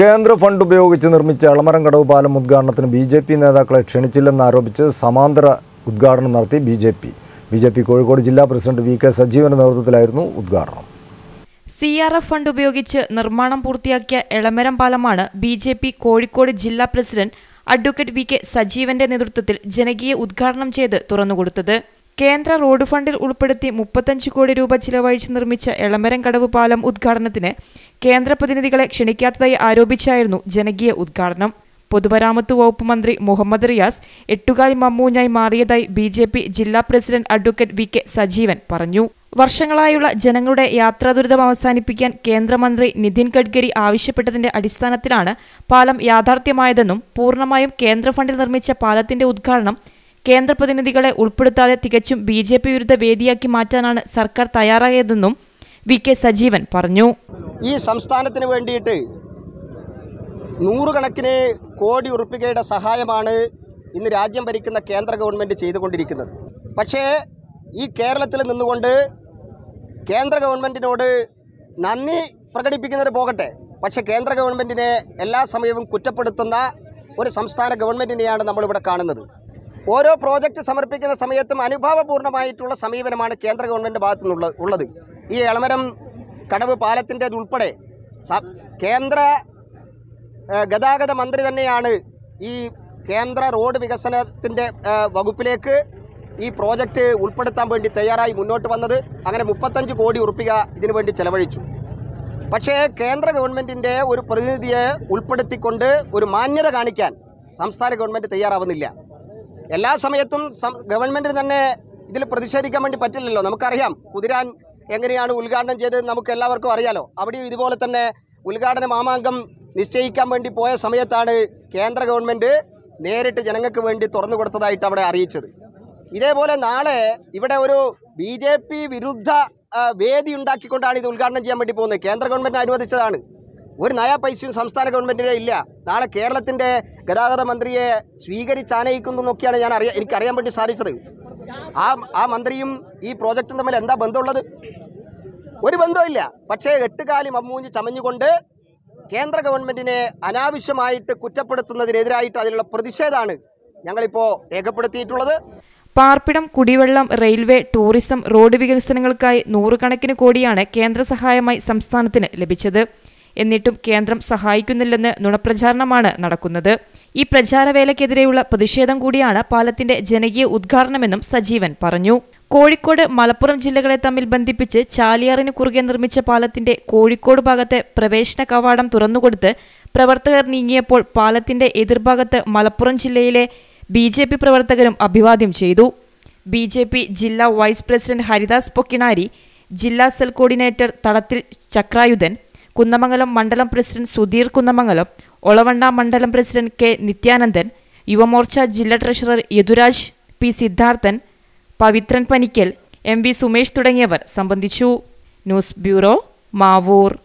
കേന്ദ്ര ഫണ്ട് ഉപയോഗിച്ച് നിർമ്മിച്ച എളമരം കടവ് പാലം ഉദ്ഘാടനത്തിന് ബി ജെ പി നേതാക്കളെ ക്ഷണിച്ചില്ലെന്ന് ആരോപിച്ച് സമാന്തര ഉദ്ഘാടനം നടത്തി B J P B J P Kozhikode ജില്ലാ പ്രസിഡന്റ് വി കെ സജീവന്റെ നേതൃത്വത്തിലായിരുന്നു ഉദ്ഘാടനം സി ആർ എഫ് ഫണ്ട് ഉപയോഗിച്ച് നിർമ്മാണം പൂർത്തിയാക്കിയ എളമരം പാലമാണ് ബി ജെ പി കോഴിക്കോട് ജില്ലാ പ്രസിഡന്റ് അഡ്വക്കേറ്റ് വി കെ സജീവന്റെ നേതൃത്വത്തിൽ ജനകീയ ഉദ്ഘാടനം ചെയ്ത് തുറന്നുകൊടുത്തത് കേന്ദ്ര റോഡ് ഫണ്ടിൽ ഉൾപ്പെടുത്തി മുപ്പത്തഞ്ച് കോടി രൂപ ചിലവഴിച്ച് നിർമ്മിച്ച എളമരം കടവ് പാലം ഉദ്ഘാടനത്തിന് കേന്ദ്ര പ്രതിനിധികളെ ക്ഷണിക്കാത്തതായി ആരോപിച്ചായിരുന്നു ജനകീയ ഉദ്ഘാടനം പൊതുമരാമത്ത് വകുപ്പ് മന്ത്രി മുഹമ്മദ് റിയാസ് എട്ടുകാലി മമ്മൂഞ്ഞായി മാറിയതായി ബി ജെ പി ജില്ലാ president advocate V K Sajeevan പറഞ്ഞു വർഷങ്ങളായുള്ള ജനങ്ങളുടെ യാത്രാ ദുരിതം അവസാനിപ്പിക്കാൻ കേന്ദ്രമന്ത്രി നിതിൻ ഗഡ്കരി ആവശ്യപ്പെട്ടതിന്റെ അടിസ്ഥാനത്തിലാണ് പാലം യാഥാർത്ഥ്യമായതെന്നും പൂർണ്ണമായും കേന്ദ്ര ഫണ്ടിൽ നിർമ്മിച്ച പാലത്തിന്റെ ഉദ്ഘാടനം കേന്ദ്ര പ്രതിനിധികളെ ഉൾപ്പെടുത്താതെ തികച്ചും ബി ജെ പി വിരുദ്ധ വേദിയാക്കി മാറ്റാനാണ് സർക്കാർ തയ്യാറായതെന്നും വി കെ സജീവൻ പറഞ്ഞു ഈ സംസ്ഥാനത്തിന് വേണ്ടിയിട്ട് നൂറുകണക്കിന് കോടി ഉറുപ്പികയുടെ സഹായമാണ് ഇന്ന് രാജ്യം ഭരിക്കുന്ന കേന്ദ്ര ഗവൺമെൻറ് ചെയ്തുകൊണ്ടിരിക്കുന്നത് പക്ഷേ ഈ കേരളത്തിൽ നിന്നുകൊണ്ട് കേന്ദ്ര ഗവൺമെൻറ്റിനോട് നന്ദി പ്രകടിപ്പിക്കുന്നത് പോകട്ടെ പക്ഷേ കേന്ദ്ര ഗവൺമെൻറ്റിനെ എല്ലാ സമയവും കുറ്റപ്പെടുത്തുന്ന ഒരു സംസ്ഥാന ഗവൺമെൻറ്റിനെയാണ് നമ്മളിവിടെ കാണുന്നത് ഓരോ പ്രോജക്റ്റ് സമർപ്പിക്കുന്ന സമയത്തും അനുഭാവപൂർണ്ണമായിട്ടുള്ള സമീപനമാണ് കേന്ദ്ര ഗവൺമെൻറ് ഭാഗത്തു നിന്നുള്ള ഉള്ളത് ഈ എളമരം കടവ് പാലത്തിൻ്റേത് ഉൾപ്പെടെ സ- കേന്ദ്ര ഏഹ്, ഗതാഗത മന്ത്രി തന്നെയാണ് ഈ കേന്ദ്ര റോഡ് വികസനത്തിൻ്റെ ഏഹ്, വകുപ്പിലേക്ക് ഈ പ്രോജക്റ്റ് ഉൾപ്പെടുത്താൻ വേണ്ടി തയ്യാറായി മുന്നോട്ട് വന്നത് അങ്ങനെ മുപ്പത്തഞ്ച് കോടി ഉറുപ്പിക ഇതിനു വേണ്ടി ചെലവഴിച്ചു പക്ഷേ കേന്ദ്ര ഗവൺമെൻറ്റിൻ്റെ ഒരു പ്രതിനിധിയെ ഉൾപ്പെടുത്തിക്കൊണ്ട് ഒരു മാന്യത കാണിക്കാൻ സംസ്ഥാന ഗവൺമെൻറ് തയ്യാറാവുന്നില്ല എല്ലാ സമയത്തും സം ഗവൺമെൻറ്റിന് തന്നെ ഇതിൽ പ്രതിഷേധിക്കാൻ വേണ്ടി പറ്റില്ലല്ലോ നമുക്കറിയാം കുതിരാൻ എങ്ങനെയാണ് ഉദ്ഘാടനം ചെയ്തത് നമുക്ക് എല്ലാവർക്കും അറിയാലോ അവിടെയും ഇതുപോലെ തന്നെ ഉദ്ഘാടന മാമാങ്കം നിശ്ചയിക്കാൻ വേണ്ടി പോയ സമയത്താണ് കേന്ദ്ര ഗവൺമെൻറ് നേരിട്ട് ജനങ്ങൾക്ക് വേണ്ടി തുറന്നു കൊടുത്തതായിട്ട് അവിടെ അറിയിച്ചത് ഇതേപോലെ നാളെ ഇവിടെ ഒരു ബി ജെ പി വിരുദ്ധ ആ, വേദി ഉണ്ടാക്കിക്കൊണ്ടാണ് ഇത് ഉദ്ഘാടനം ചെയ്യാൻ വേണ്ടി പോകുന്നത് കേന്ദ്ര ഗവൺമെൻറ് അനുവദിച്ചതാണ് ഒരു നയാ പൈസയും സംസ്ഥാന ഗവൺമെൻറ്റിനെ ഇല്ല നാളെ കേരളത്തിൻ്റെ ഗതാഗത മന്ത്രിയെ സ്വീകരിച്ചാനയിക്കുന്നു എന്നൊക്കെയാണ് ഞാൻ അറിയാൻ എനിക്കറിയാൻ വേണ്ടി സാധിച്ചത് ആ ആ മന്ത്രിയും ഈ പ്രോജക്റ്റും തമ്മിൽ എന്താ ബന്ധമുള്ളത് ഒരു ബന്ധമില്ല പക്ഷേ എട്ടുകാലി മമ്മൂഞ്ഞ് ചമഞ്ഞുകൊണ്ട് കേന്ദ്ര ഗവൺമെൻറ്റിനെ അനാവശ്യമായിട്ട് കുറ്റപ്പെടുത്തുന്നതിനെതിരായിട്ട് അതിലുള്ള പ്രതിഷേധമാണ് ഞങ്ങളിപ്പോൾ രേഖപ്പെടുത്തിയിട്ടുള്ളത് പാർപ്പിടം കുടിവെള്ളം റെയിൽവേ ടൂറിസം റോഡ് വികസനങ്ങൾക്കായി നൂറുകണക്കിന് കോടിയാണ് കേന്ദ്ര സഹായമായി സംസ്ഥാനത്തിന് ലഭിച്ചത് എന്നിട്ടും കേന്ദ്രം സഹായിക്കുന്നില്ലെന്ന് നുണപ്രചാരണമാണ് നടക്കുന്നത് ഈ പ്രചാരവേലയ്ക്കെതിരെയുള്ള പ്രതിഷേധം കൂടിയാണ് പാലത്തിന്റെ ജനകീയ ഉദ്ഘാടനമെന്നും സജീവൻ പറഞ്ഞു കോഴിക്കോട് മലപ്പുറം ജില്ലകളെ തമ്മിൽ ബന്ധിപ്പിച്ച് ചാലിയാറിന് കുറുകെ നിർമ്മിച്ച പാലത്തിന്റെ കോഴിക്കോട് ഭാഗത്തെ പ്രവേശന കവാടം തുറന്നുകൊടുത്ത് പ്രവർത്തകർ നീങ്ങിയപ്പോൾ പാലത്തിന്റെ എതിർഭാഗത്ത് മലപ്പുറം ജില്ലയിലെ ബി ജെ പി പ്രവർത്തകരും അഭിവാദ്യം ചെയ്തു ബി ജെ പി ജില്ലാ വൈസ് പ്രസിഡന്റ് ഹരിദാസ് പൊക്കിണാരി ജില്ലാ സെൽ കോർഡിനേറ്റർ തടത്തിൽ ചക്രായുധൻ കുന്നമംഗലം മണ്ഡലം പ്രസിഡന്റ് സുധീർ കുന്നമംഗലം ഒളവണ്ണ മണ്ഡലം പ്രസിഡന്റ് കെ നിത്യാനന്ദൻ യുവമോർച്ച ജില്ലാ treasurer Yaduraj P Siddharthan Pavithran Panikkal M V Sumesh തുടങ്ങിയവർ സംബന്ധിച്ചു ന്യൂസ് ബ്യൂറോ മാവൂർ